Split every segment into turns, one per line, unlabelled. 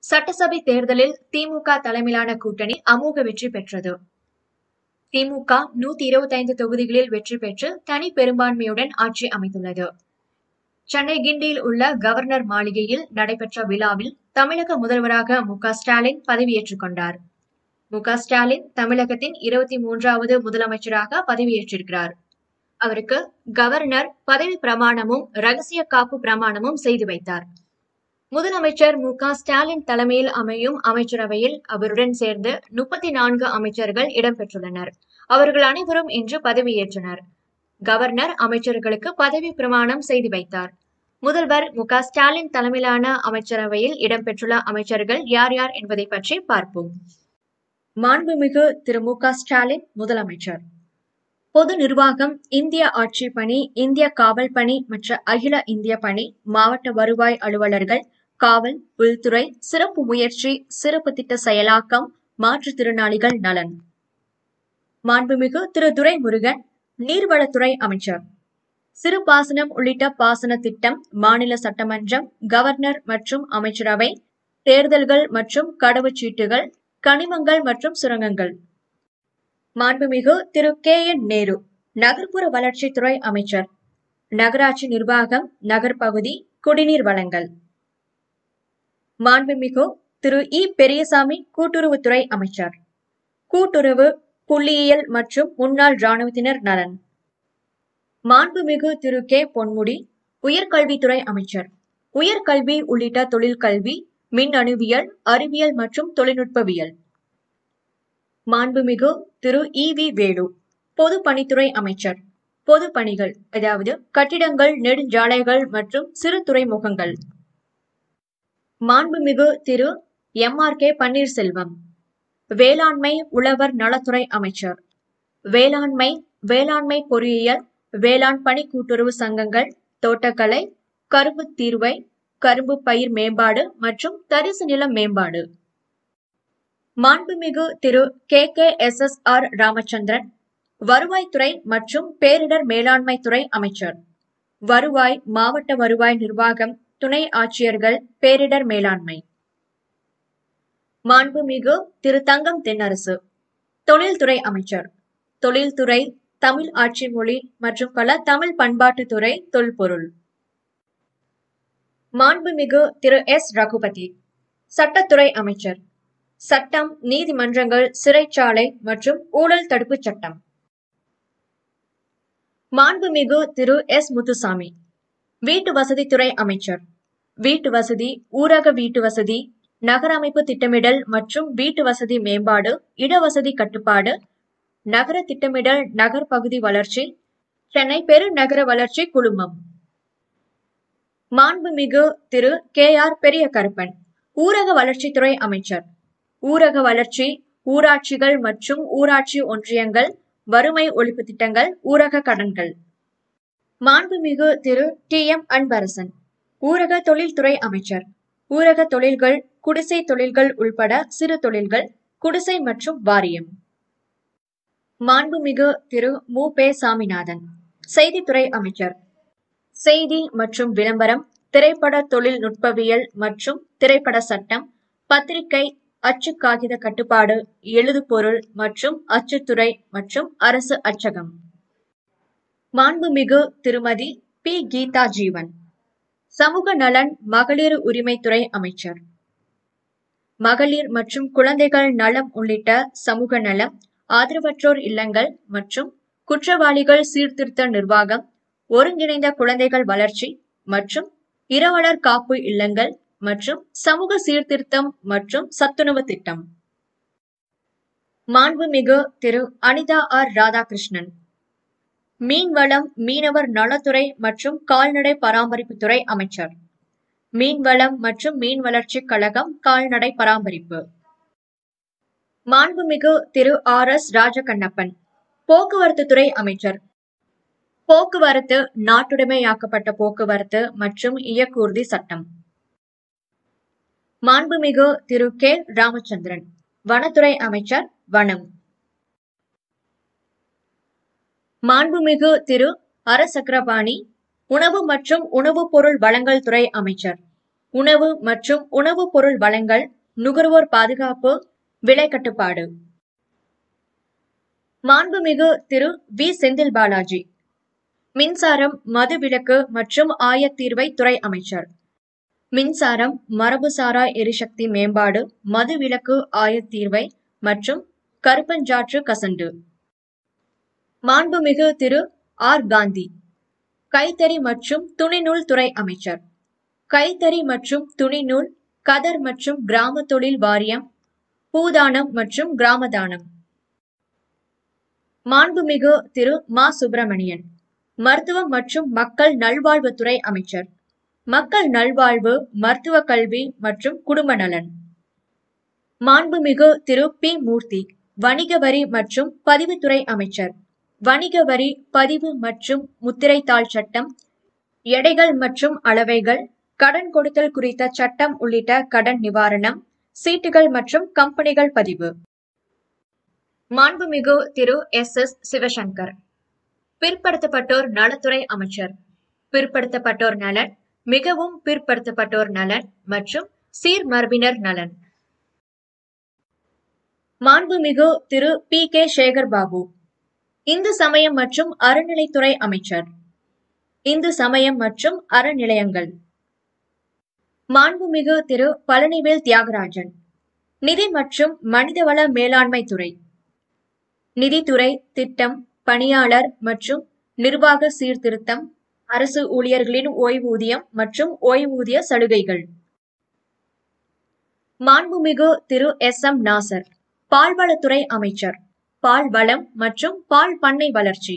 சட்டசபை தேர்தலில் திமுக தலைமையிலான கூட்டணி அமோக வெற்றி பெற்றது திமுக நூத்தி இருபத்தைந்து தொகுதிகளில் வெற்றி பெற்று தனி பெரும்பான்மையுடன் ஆட்சி அமைத்துள்ளது சென்னை கிண்டியில் உள்ள கவர்னர் மாளிகையில் நடைபெற்ற விழாவில் தமிழக முதல்வராக மு க ஸ்டாலின் பதவியேற்றுக் கொண்டார் மு க ஸ்டாலின் தமிழகத்தின் இருபத்தி மூன்றாவது முதலமைச்சராக பதவியேற்றிருக்கிறார் அவருக்கு கவர்னர் பதவி பிரமாணமும் ரகசிய காப்பு பிரமாணமும் செய்து வைத்தார் முதலமைச்சர் மு க ஸ்டாலின் தலைமையில் அமையும் அமைச்சரவையில் அவருடன் சேர்ந்து முப்பத்தி நான்கு அமைச்சர்கள் இடம்பெற்றுள்ளனர் அவர்கள் அனைவரும் இன்று பதவியேற்றனர் கவர்னர் அமைச்சர்களுக்கு பதவி பிரமாணம் செய்து வைத்தார் முதல்வர் மு க ஸ்டாலின் தலைமையிலான அமைச்சரவையில் இடம்பெற்றுள்ள அமைச்சர்கள் யார் யார் என்பதை பற்றி பார்ப்போம் மாண்புமிகு திரு மு க ஸ்டாலின் முதலமைச்சர் பொது நிர்வாகம் இந்திய ஆட்சி பணி இந்திய காவல் பணி மற்ற அகில இந்திய பணி மாவட்ட வருவாய் அலுவலர்கள் காவல் உள்துறை சிறப்பு முயற்சி சிறப்பு திட்ட செயலாக்கம் மாற்றுத்திறனாளிகள் நலன் மாண்புமிகு திரு துரைமுருகன் நீர்வளத்துறை அமைச்சர் சிறு பாசனம் உள்ளிட்ட பாசன திட்டம் மாநில சட்டமன்றம் கவர்னர் மற்றும் அமைச்சரவை தேர்தல்கள் மற்றும் கடவுச்சீட்டுகள் கனிமங்கள் மற்றும் சுரங்கங்கள் மாண்புமிகு திரு கே என் நேரு நகர்ப்புற வளர்ச்சித்துறை அமைச்சர் நகராட்சி நிர்வாகம் நகர்பகுதி குடிநீர் வழங்கல் மாண்புமிகு திரு இ பெரியசாமி கூட்டுறவுத்துறை அமைச்சர் கூட்டுறவு புள்ளியியல் மற்றும் முன்னாள் இராணுவத்தினர் நலன் மாண்புமிகு திரு கே பொன்முடி உயர்கல்வித்துறை அமைச்சர் உயர்கல்வி உள்ளிட்ட தொழிற்கல்வி மின் அணுவியல் அறிவியல் மற்றும் தொழில்நுட்பவியல் மாண்புமிகு திரு இ வி வேலு பொதுப்பணித்துறை அமைச்சர் பொது பணிகள் அதாவது கட்டிடங்கள் நெடுஞ்சாலைகள் மற்றும் சிறு துறைமுகங்கள் மாண்புமிகு Thiru M R K Panneerselvam வேளாண்மை உழவர் நலத்துறை அமைச்சர் வேளாண்மை வேளாண்மை பொறியியல் வேளாண் பணி கூட்டுறவு சங்கங்கள் தோட்டக்கலை கரும்பு தீர்வை கரும்பு பயிர் மேம்பாடு மற்றும் தரிசு நில மேம்பாடு மாண்புமிகு Thiru K K S S R Ramachandran வருவாய்த்துறை மற்றும் பேரிடர் மேலாண்மை துறை அமைச்சர் வருவாய் மாவட்ட வருவாய் நிர்வாகம் துணை ஆட்சியர்கள் பேரிடர் மேலாண்மை மாண்புமிகு திரு தங்கம் தென்னரசு தொழில்துறை அமைச்சர் தொழில்துறை தமிழ் ஆட்சி மொழி மற்றும் பல தமிழ் பண்பாட்டுத்துறை தொல்பொருள் மாண்புமிகு திரு எஸ் ரகுபதி சட்டத்துறை அமைச்சர் சட்டம் நீதிமன்றங்கள் சிறைச்சாலை மற்றும் ஊழல் தடுப்பு சட்டம் மாண்புமிகு திரு எஸ் முத்துசாமி வீட்டு வசதித்துறை அமைச்சர் வீட்டு வசதி ஊரக வீட்டு வசதி நகர அமைப்பு திட்டமிடல் மற்றும் வீட்டு வசதி மேம்பாடு இடவசதி கட்டுப்பாடு நகர திட்டமிடல் நகர் பகுதி வளர்ச்சி சென்னை பெருநகர வளர்ச்சி குழுமம் மாண்புமிகு திரு கே ஆர் பெரிய கருப்பன் ஊரக வளர்ச்சித்துறை அமைச்சர் ஊரக வளர்ச்சி ஊராட்சிகள் மற்றும் ஊராட்சி ஒன்றியங்கள் வறுமை ஒழிப்பு திட்டங்கள் ஊரக கடன்கள் மாண்புமிகு திரு டி எம் அன்பரசன் ஊரக தொழில்துறை அமைச்சர் ஊரக தொழில்கள் குடிசை தொழில்கள் உள்பட சிறு தொழில்கள் குடிசை மற்றும் வாரியம் மாண்புமிகு திரு மு பே சாமிநாதன் செய்தித்துறை அமைச்சர் செய்தி மற்றும் விளம்பரம் திரைப்பட தொழில்நுட்பவியல் மற்றும் திரைப்பட சட்டம் பத்திரிகை அச்சு காகித கட்டுப்பாடு எழுதுபொருள் மற்றும் அச்சுத்துறை மற்றும் அரசு அச்சகம் மாண்புமிகு திருமதி பி கீதா ஜீவன் சமூக நலன் மகளிர் உரிமைத்துறை அமைச்சர் மகளிர் மற்றும் குழந்தைகள் நலம் உள்ளிட்ட சமூக நலம் ஆதரவற்றோர் இல்லங்கள் மற்றும் குற்றவாளிகள் சீர்திருத்த நிர்வாகம் ஒருங்கிணைந்த குழந்தைகள் வளர்ச்சி மற்றும் இரவலர் காப்பு இல்லங்கள் மற்றும் சமூக சீர்திருத்தம் மற்றும் சத்துணவு திட்டம் மாண்புமிகு திரு அனிதா ஆர் ராதாகிருஷ்ணன் மீன்வளம் மீனவர் நலத்துறை மற்றும் கால்நடை பராமரிப்புத்துறை அமைச்சர் மீன்வளம் மற்றும் மீன் வளர்ச்சி கழகம் கால்நடை பராமரிப்பு மாண்புமிகு திரு ஆர் எஸ் ராஜகண்ணப்பன் போக்குவரத்து துறை அமைச்சர் போக்குவரத்து நாட்டுடைமையாக்கப்பட்ட போக்குவரத்து மற்றும் இயக்கூர்தி சட்டம் மாண்புமிகு திரு கே ராமச்சந்திரன் வனத்துறை அமைச்சர் வனம் மாண்புமிகு திரு அரசக்கரபாணி உணவு மற்றும் உணவுப் பொருள் வழங்கல் துறை அமைச்சர் உணவு மற்றும் உணவுப் பொருள் வழங்கல் நுகர்வோர் பாதுகாப்பு விலை கட்டுப்பாடு மாண்புமிகு திரு வி செந்தில் பாலாஜி மின்சாரம் மதுவிலக்கு மற்றும் ஆயத்தீர்வை துறை அமைச்சர் மின்சாரம் மரபுசாரா எரிசக்தி மேம்பாடு மதுவிலக்கு ஆயத்தீர்வை மற்றும் கருப்பஞ்சாற்று கசண்டு மாண்புமிகு திரு ஆர் காந்தி கைத்தறி மற்றும் துணிநூல் துறை அமைச்சர் கைத்தறி மற்றும் துணிநூல் கதர் மற்றும் கிராம தொழில் வாரியம் பூதானம் மற்றும் கிராமதானம் மாண்புமிகு திரு மா சுப்பிரமணியன் மருத்துவம் மற்றும் மக்கள் நல்வாழ்வுத்துறை அமைச்சர் மக்கள் நல்வாழ்வு மருத்துவ கல்வி மற்றும் குடும்ப நலன் மாண்புமிகு திரு பி மூர்த்தி வணிக வரி மற்றும் பதிவுத்துறை அமைச்சர் வணிக வரி பதிவு மற்றும் முத்திரைத்தாள் சட்டம் எடைகள் மற்றும் அளவைகள் கடன் கொடுத்தல் குறித்த சட்டம் உள்ளிட்ட கடன் நிவாரணம் சீட்டுகள் மற்றும் கம்பெனிகள் பதிவு மாண்புமிகு திரு எஸ் எஸ் சிவசங்கர் பிற்படுத்தப்பட்டோர் நலத்துறை அமைச்சர் பிற்படுத்தப்பட்டோர் நலன் மிகவும் பிற்படுத்தப்பட்டோர் நலன் மற்றும் சீர்மரபினர் நலன் மாண்புமிகு திரு பி கே சேகர் பாபு இந்து சமயம் மற்றும் அறநிலைத்துறை அமைச்சர் இந்து சமயம் மற்றும் அறநிலையங்கள் மாண்புமிகு திரு பழனிவேல் தியாகராஜன் நிதி மற்றும் மனிதவள மேலாண்மை துறை நிதித்துறை திட்டம் பணியாளர் மற்றும் நிர்வாக சீர்திருத்தம் அரசு ஊழியர்களின் ஓய்வூதியம் மற்றும் ஓய்வூதிய சலுகைகள் மாண்புமிகு திரு எஸ் எம் நாசர் பால்வளத்துறை அமைச்சர் பால் வளம் மற்றும் பால் பண்ணை வளர்ச்சி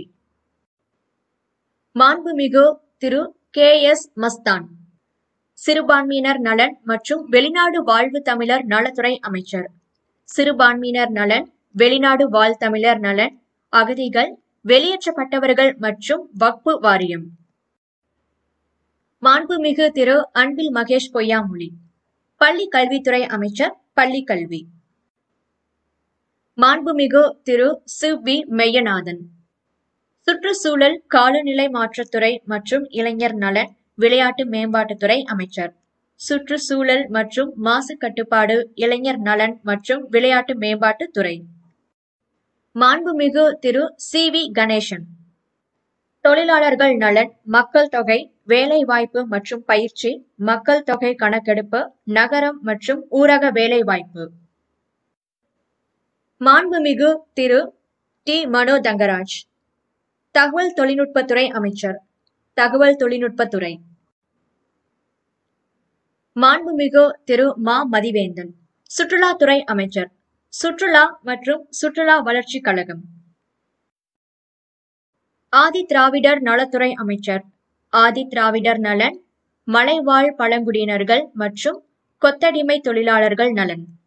மாண்புமிகு திரு கே எஸ் மஸ்தான் சிறுபான்மையினர் நலன் மற்றும் வெளிநாடு வாழ்வு தமிழர் நலத்துறை அமைச்சர் சிறுபான்மையினர் நலன் வெளிநாடு வாழ் தமிழர் நலன் அகதிகள் வெளியேற்றப்பட்டவர்கள் மற்றும் வக்பு வாரியம் மாண்புமிகு திரு அன்பில் மகேஷ் பொய்யாமொழி பள்ளி கல்வித்துறை அமைச்சர் பள்ளி கல்வி மாண்புமிகு திரு சி வி மெய்யநாதன் சுற்றுச்சூழல் காலநிலை மாற்றத்துறை மற்றும் இளைஞர் நலன் விளையாட்டு மேம்பாட்டுத்துறை அமைச்சர் சுற்றுச்சூழல் மற்றும் மாசு கட்டுப்பாடு இளைஞர் நலன் மற்றும் விளையாட்டு மேம்பாட்டுத் துறை மாண்புமிகு திரு சி வி கணேசன் தொழிலாளர்கள் நலன் மக்கள் தொகை வேலைவாய்ப்பு மற்றும் பயிற்சி மக்கள் தொகை கணக்கெடுப்பு நகரம் மற்றும் ஊரக வேலைவாய்ப்பு மாண்புமிகு திரு டி மனோ தங்கராஜ் தகவல் தொழில்நுட்பத்துறை அமைச்சர் தகவல் தொழில்நுட்பத்துறை மாண்புமிகு திரு மா மதிவேந்தன் சுற்றுலாத்துறை அமைச்சர் சுற்றுலா மற்றும் சுற்றுலா வளர்ச்சி கழகம் ஆதி திராவிடர் நலத்துறை அமைச்சர் ஆதி திராவிடர் நலன் மலைவாழ் பழங்குடியினர்கள் மற்றும் கொத்தடிமை தொழிலாளர்கள் நலன்